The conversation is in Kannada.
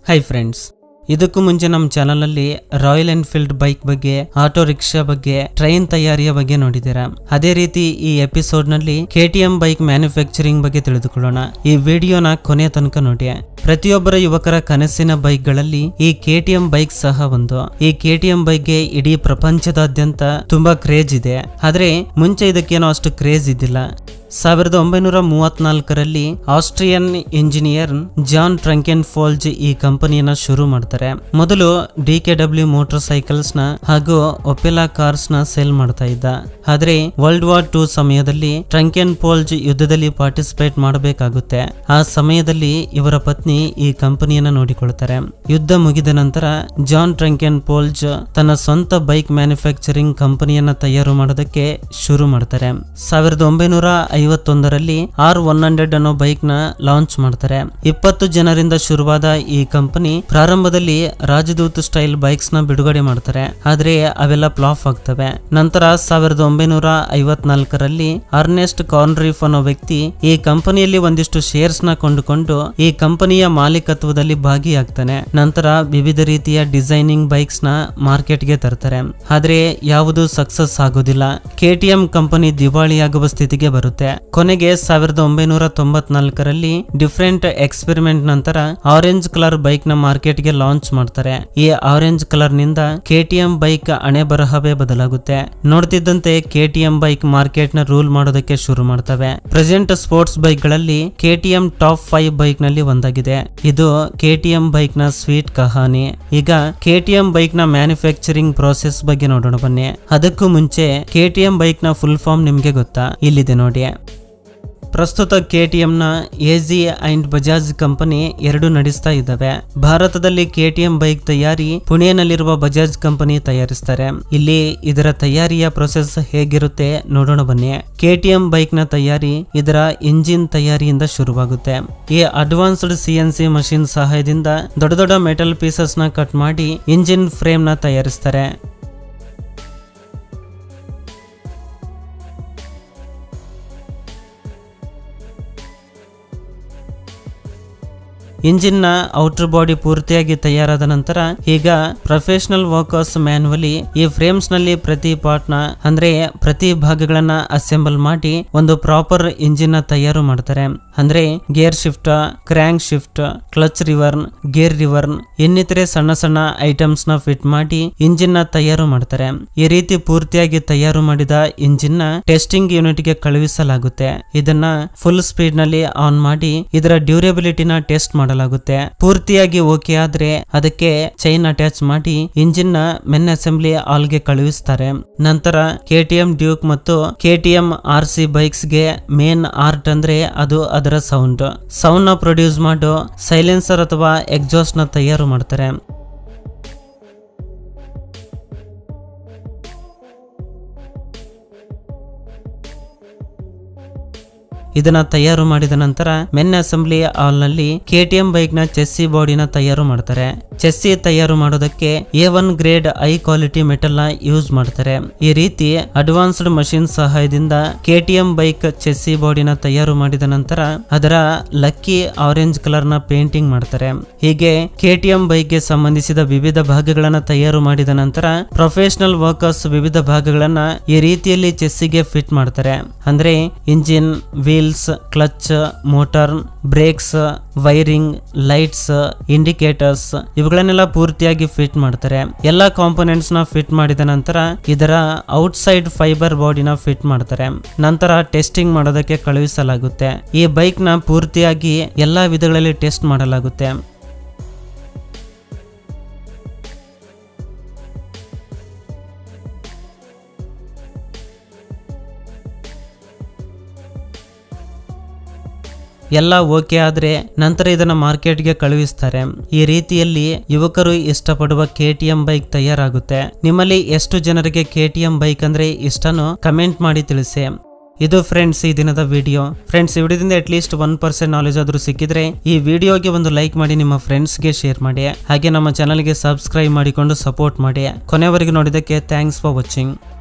ಹೈ ಫ್ರೆಂಡ್ಸ್ ಇದಕ್ಕೂ ಮುಂಚೆ ನಮ್ಮ ಚಾನಲಲ್ಲಿ ರಾಯಲ್ ಎನ್ಫೀಲ್ಡ್ ಬೈಕ್ ಬಗ್ಗೆ ಆಟೋ ರಿಕ್ಷಾ ಬಗ್ಗೆ ಟ್ರೈನ್ ತಯಾರಿಯ ಬಗ್ಗೆ ನೋಡಿದ್ದೀರಾ ಅದೇ ರೀತಿ ಈ ಎಪಿಸೋಡ್ ನಲ್ಲಿ ಕೆಟಿಎಂ ಬೈಕ್ ಮ್ಯಾನುಫ್ಯಾಕ್ಚರಿಂಗ್ ಬಗ್ಗೆ ತಿಳಿದುಕೊಳ್ಳೋಣ ಈ ವಿಡಿಯೋನ ಕೊನೆ ತನಕ ನೋಡಿ ಪ್ರತಿಯೊಬ್ಬರ ಯುವಕರ ಕನಸಿನ ಬೈಕ್ಗಳಲ್ಲಿ ಈ ಕೆಟಿಎಂ ಬೈಕ್ ಸಹ ಒಂದು ಈ ಕೆಟಿಎಂ ಬೈಕ್ಗೆ ಇಡೀ ಪ್ರಪಂಚದಾದ್ಯಂತ ತುಂಬಾ ಕ್ರೇಜ್ ಇದೆ ಆದ್ರೆ ಮುಂಚೆ ಇದಕ್ಕೇನೋ ಅಷ್ಟು ಕ್ರೇಜ್ ಇದ್ದಿಲ್ಲ ಸಾವಿರದ ಒಂಬೈನೂರ ಮೂವತ್ನಾಲ್ಕರಲ್ಲಿ Austrian engineer Johann Trunkenpolz ಈ ಕಂಪನಿಯನ್ನ ಶುರು ಮಾಡ್ತಾರೆ ಮೊದಲು D K W motorcycles ನ ಹಾಗೂ ಒಪೆಲಾ ಕಾರ್ಸ್ ನ ಸೇಲ್ ಮಾಡ್ತಾ ಇದ್ದ ಆದ್ರೆ ವರ್ಲ್ಡ್ ವಾರ್ ಟೂ ಸಮಯದಲ್ಲಿ ಟ್ರಂಕೆನ್ ಫೋಲ್ಜ್ ಯುದ್ಧದಲ್ಲಿ ಪಾರ್ಟಿಸಿಪೇಟ್ ಮಾಡಬೇಕಾಗುತ್ತೆ ಆ ಸಮಯದಲ್ಲಿ ಇವರ ಪತ್ನಿ ಈ ಕಂಪನಿಯನ್ನ ನೋಡಿಕೊಳ್ತಾರೆ ಯುದ್ಧ ಮುಗಿದ ನಂತರ ಜಾನ್ ಟ್ರಂಕೆನ್ ಪೋಲ್ಜ್ ತನ್ನ ಸ್ವಂತ ಬೈಕ್ ಮ್ಯಾನುಫ್ಯಾಕ್ಚರಿಂಗ್ ಕಂಪನಿಯನ್ನ ತಯಾರು ಮಾಡೋದಕ್ಕೆ ಶುರು ಮಾಡ್ತಾರೆ ಸಾವಿರದ ಒಂಬೈನೂರ ಐವತ್ತೊಂದರಲ್ಲಿ ಆರ್ ಒನ್ ಹಂಡ್ರೆಡ್ ಅನ್ನೋ ಬೈಕ್ ನ ಲಾಂಚ್ ಮಾಡ್ತಾರೆ ಇಪ್ಪತ್ತು ಜನರಿಂದ ಶುರುವಾದ ಈ ಕಂಪನಿ ಪ್ರಾರಂಭದಲ್ಲಿ ರಾಜದೂತ್ ಸ್ಟೈಲ್ ಬೈಕ್ಸ್ ನ ಬಿಡುಗಡೆ ಮಾಡ್ತಾರೆ ಆದ್ರೆ ಅವೆಲ್ಲ ಫ್ಲಾಪ್ ಆಗ್ತವೆ ನಂತರ ಸಾವಿರದ ಒಂಬೈನೂರ ಐವತ್ನಾಲ್ಕರಲ್ಲಿ ಅರ್ನೆಸ್ಟ್ ಕಾರ್ನ್ರೀಫ್ ಅನ್ನೋ ವ್ಯಕ್ತಿ ಈ ಕಂಪನಿಯಲ್ಲಿ ಒಂದಿಷ್ಟು ಶೇರ್ಸ್ ನ ಕೊಂಡುಕೊಂಡು ಈ ಕಂಪನಿಯ ಮಾಲೀಕತ್ವದಲ್ಲಿ ಭಾಗಿಯಾಗ್ತಾನೆ ನಂತರ ವಿವಿಧ ರೀತಿಯ ಡಿಸೈನಿಂಗ್ ಬೈಕ್ಸ್ ನ ಮಾರ್ಕೆಟ್ಗೆ ತರ್ತಾರೆ ಆದ್ರೆ ಯಾವುದು ಸಕ್ಸಸ್ ಆಗೋದಿಲ್ಲ ಕೆಟಿಎಂ ಕಂಪನಿ ದಿವಾಳಿಯಾಗುವ ಸ್ಥಿತಿಗೆ ಬರುತ್ತೆ ಕೊನೆಗೆ ಸಾವಿರದ ಒಂಬೈನೂರ ತೊಂಬತ್ನಾಲ್ಕರಲ್ಲಿ ಡಿಫ್ರೆಂಟ್ ಎಕ್ಸ್ಪೆರಿಮೆಂಟ್ ನಂತರ ಆರೆಂಜ್ ಕಲರ್ ಬೈಕ್ ನ ಮಾರ್ಕೆಟ್ ಗೆ ಲಾಂಚ್ ಮಾಡ್ತಾರೆ ಈ ಆರೆಂಜ್ ಕಲರ್ ನಿಂದ ಕೆಟಿಎಂ ಬೈಕ್ ಹಣೆ ಬರಹವೇ ಬದಲಾಗುತ್ತೆ ನೋಡ್ತಿದ್ದಂತೆ ಕೆಟಿಎಂ ಬೈಕ್ ಮಾರ್ಕೆಟ್ ನ ರೂಲ್ ಮಾಡೋದಕ್ಕೆ ಶುರು ಮಾಡ್ತವೆ ಪ್ರೆಸೆಂಟ್ ಸ್ಪೋರ್ಟ್ಸ್ ಬೈಕ್ ಗಳಲ್ಲಿ ಕೆಟಿಎಂ ಟಾಪ್ ಫೈವ್ ಬೈಕ್ ನಲ್ಲಿ ಒಂದಾಗಿದೆ ಇದು ಕೆಟಿಎಂ ಬೈಕ್ ನ ಸ್ವೀಟ್ ಕಹಾನಿ ಈಗ ಕೆಟಿಎಂ ಬೈಕ್ ನ ಮ್ಯಾನುಫ್ಯಾಕ್ಚರಿಂಗ್ ಪ್ರೋಸೆಸ್ ಬಗ್ಗೆ ನೋಡೋಣ ಬನ್ನಿ ಅದಕ್ಕೂ ಮುಂಚೆ ಕೆಟಿಎಂ ಬೈಕ್ ನ ಫುಲ್ ಫಾರ್ಮ್ ನಿಮ್ಗೆ ಗೊತ್ತಾ ಇಲ್ಲಿದೆ ನೋಡಿ ಪ್ರಸ್ತುತ ಕೆಟಿಎಂ ನ ಎಜಿ ಅಂಡ್ ಬಜಾಜ್ ಕಂಪನಿ ಎರಡು ನಡೆಸ್ತಾ ಇದ್ದಾವೆ ಭಾರತದಲ್ಲಿ ಕೆಟಿಎಂ ಬೈಕ್ ತಯಾರಿ ಪುಣೆನಲ್ಲಿರುವ ಬಜಾಜ್ ಕಂಪನಿ ತಯಾರಿಸ್ತಾರೆ ಇಲ್ಲಿ ಇದರ ತಯಾರಿಯ ಪ್ರೊಸೆಸ್ ಹೇಗಿರುತ್ತೆ ನೋಡೋಣ ಬನ್ನಿ ಕೆಟಿಎಂ ಬೈಕ್ ನ ತಯಾರಿ ಇದರ ಇಂಜಿನ್ ತಯಾರಿಯಿಂದ ಶುರುವಾಗುತ್ತೆ ಈ advanced C N C machine ಸಹಾಯದಿಂದ ದೊಡ್ಡ ದೊಡ್ಡ ಮೆಟಲ್ ಪೀಸಸ್ ನ ಕಟ್ ಮಾಡಿ ಇಂಜಿನ್ ಫ್ರೇಮ್ ನ ತಯಾರಿಸ್ತಾರೆ ಇಂಜಿನ್ ನ ಔಟರ್ ಬಾಡಿ ಪೂರ್ತಿಯಾಗಿ ತಯಾರಾದ ನಂತರ ಈಗ ಪ್ರೊಫೆಷನಲ್ ವರ್ಕರ್ಸ್ ಮ್ಯಾನ್ಯುವಲಿ ಈ ಫ್ರೇಮ್ಸ್ ನಲ್ಲಿ ಪ್ರತಿ ಪಾರ್ಟ್ ನ ಅಂದ್ರೆ ಪ್ರತಿ ಭಾಗಗಳನ್ನ ಅಸೆಂಬಲ್ ಮಾಡಿ ಒಂದು ಪ್ರಾಪರ್ ಇಂಜಿನ್ ನ ತಯಾರು ಮಾಡ್ತಾರೆ ಅಂದ್ರೆ gear shift crank shift clutch ರಿವರ್ನ್ ಗೇರ್ ರಿವರ್ನ್ ಇನ್ನಿತರೆ ಸಣ್ಣ ಸಣ್ಣ ಐಟಮ್ಸ್ ನ ಫಿಟ್ ಮಾಡಿ ಇಂಜಿನ್ ನ ತಯಾರು ಮಾಡ್ತಾರೆ ಈ ರೀತಿ ಪೂರ್ತಿಯಾಗಿ ತಯಾರು ಮಾಡಿದ ಇಂಜಿನ್ ನ ಟೆಸ್ಟಿಂಗ್ ಯೂನಿಟ್ ಗೆ ಕಳುಹಿಸಲಾಗುತ್ತೆ ಇದನ್ನ ಫುಲ್ ಸ್ಪೀಡ್ ನಲ್ಲಿ ಆನ್ ಮಾಡಿ ಇದರ ಡ್ಯೂರೇಬಿಲಿಟಿನ ಟೆಸ್ಟ್ ಮಾಡಲಾಗುತ್ತೆ ಪೂರ್ತಿಯಾಗಿ ಓಕೆ ಆದ್ರೆ ಅದಕ್ಕೆ ಚೈನ್ ಅಟ್ಯಾಚ್ ಮಾಡಿ ಇಂಜಿನ್ ನ ಮೆನ್ ಅಸೆಂಬ್ಲಿ ಆಲ್ಗೆ ಕಳುಹಿಸ್ತಾರೆ ನಂತರ ಕೆಟಿಎಂ ಡ್ಯೂಕ್ ಮತ್ತು ಕೆಟಿಎಂ ಆರ್ ಸಿ ಬೈಕ್ಸ್ ಗೆ ಮೇನ್ ಆರ್ಟ್ ಅಂದ್ರೆ ಅದು ಅದರ ಸೌಂಡ್ ಸೌಂಡ್ ನ ಪ್ರೊಡ್ಯೂಸ್ ಮಾಡೋ ಸೈಲೆನ್ಸರ್ ಅಥವಾ ಎಕ್ಸಾಸ್ಟ್ ನ ತಯಾರು ಮಾಡ್ತಾರೆ ಇದನ್ನ ತಯಾರು ಮಾಡಿದ ನಂತರ ಮೆನ್ ಅಸೆಂಬ್ಲಿ ಹಾಲ್ ನಲ್ಲಿ ಕೆಟಿಎಂ ಬೈಕ್ ನ ಚೆಸ್ಸಿ ಬಾಡಿನ ತಯಾರು ಮಾಡ್ತಾರೆ ಚೆಸ್ಸಿ ತಯಾರು ಮಾಡೋದಕ್ಕೆ A one grade high quality metal ನ ಯೂಸ್ ಮಾಡ್ತಾರೆ ಈ ರೀತಿ ಅಡ್ವಾನ್ಸ್ಡ್ ಮಷಿನ್ ಸಹಾಯದಿಂದ ಕೆಟಿಎಂ ಬೈಕ್ ಚೆಸ್ಸಿ ಬಾಡಿನ ತಯಾರು ಮಾಡಿದ ನಂತರ ಅದರ ಲಕ್ಕಿ ಆರೆಂಜ್ ಕಲರ್ ನ ಪೇಂಟಿಂಗ್ ಮಾಡ್ತಾರೆ ಹೀಗೆ ಕೆಟಿಎಂ ಬೈಕ್ ಗೆ ಸಂಬಂಧಿಸಿದ ವಿವಿಧ ಭಾಗಗಳನ್ನ ತಯಾರು ಮಾಡಿದ ನಂತರ ಪ್ರೊಫೆಷನಲ್ ವರ್ಕರ್ಸ್ ವಿವಿಧ ಭಾಗಗಳನ್ನ ಈ ರೀತಿಯಲ್ಲಿ ಚೆಸ್ಸಿಗೆ ಫಿಟ್ ಮಾಡ್ತಾರೆ ಅಂದ್ರೆ engine wheels clutch motor brakes wiring lights indicators ಇವುಗಳನ್ನೆಲ್ಲ ಪೂರ್ತಿಯಾಗಿ ಫಿಟ್ ಮಾಡ್ತಾರೆ ಎಲ್ಲಾ ಕಾಂಪೊನೆಂಟ್ಸ್ ನ ಫಿಟ್ ಮಾಡಿದ ನಂತರ ಇದರ ಔಟ್ ಸೈಡ್ ಫೈಬರ್ ಬಾಡಿನ ಫಿಟ್ ಮಾಡ್ತಾರೆ ನಂತರ ಟೆಸ್ಟಿಂಗ್ ಮಾಡೋದಕ್ಕೆ ಕಳುಹಿಸಲಾಗುತ್ತೆ ಈ ಬೈಕ್ ನ ಪೂರ್ತಿಯಾಗಿ ಎಲ್ಲಾ ವಿಧಗಳಲ್ಲಿ ಟೆಸ್ಟ್ ಮಾಡಲಾಗುತ್ತೆ ಎಲ್ಲ ಓಕೆ ಆದ್ರೆ ನಂತರ ಇದನ್ನ ಮಾರ್ಕೆಟ್ಗೆ ಕಳುಹಿಸ್ತಾರೆ ಈ ರೀತಿಯಲ್ಲಿ ಯುವಕರು ಇಷ್ಟಪಡುವ ಕೆಟಿಎಂ ಬೈಕ್ ತಯಾರಾಗುತ್ತೆ ನಿಮ್ಮಲ್ಲಿ ಎಷ್ಟು ಜನರಿಗೆ ಕೆಟಿಎಂ ಬೈಕ್ ಅಂದ್ರೆ ಇಷ್ಟನೋ ಕಮೆಂಟ್ ಮಾಡಿ ತಿಳಿಸಿ ಇದು ಫ್ರೆಂಡ್ಸ್ ಈ ದಿನದ ವಿಡಿಯೋ ಫ್ರೆಂಡ್ಸ್ ಈ ವಿಡಿಯೋದಿಂದ ಅಟ್ಲೀಸ್ಟ್ ಒನ್ ಪರ್ಸೆಂಟ್ ನಾಲೆಜ್ ಆದ್ರೂ ಸಿಕ್ಕಿದ್ರೆ ಈ ವಿಡಿಯೋಗೆ ಒಂದು ಲೈಕ್ ಮಾಡಿ ನಿಮ್ಮ ಫ್ರೆಂಡ್ಸ್ಗೆ ಶೇರ್ ಮಾಡಿ ಹಾಗೆ ನಮ್ಮ ಚಾನಲ್ಗೆ ಸಬ್ಸ್ಕ್ರೈಬ್ ಮಾಡಿಕೊಂಡು ಸಪೋರ್ಟ್ ಮಾಡಿ ಕೊನೆವರೆಗೂ ನೋಡಿದ್ದಕ್ಕೆ ಥ್ಯಾಂಕ್ಸ್ ಫಾರ್ ವಾಚಿಂಗ್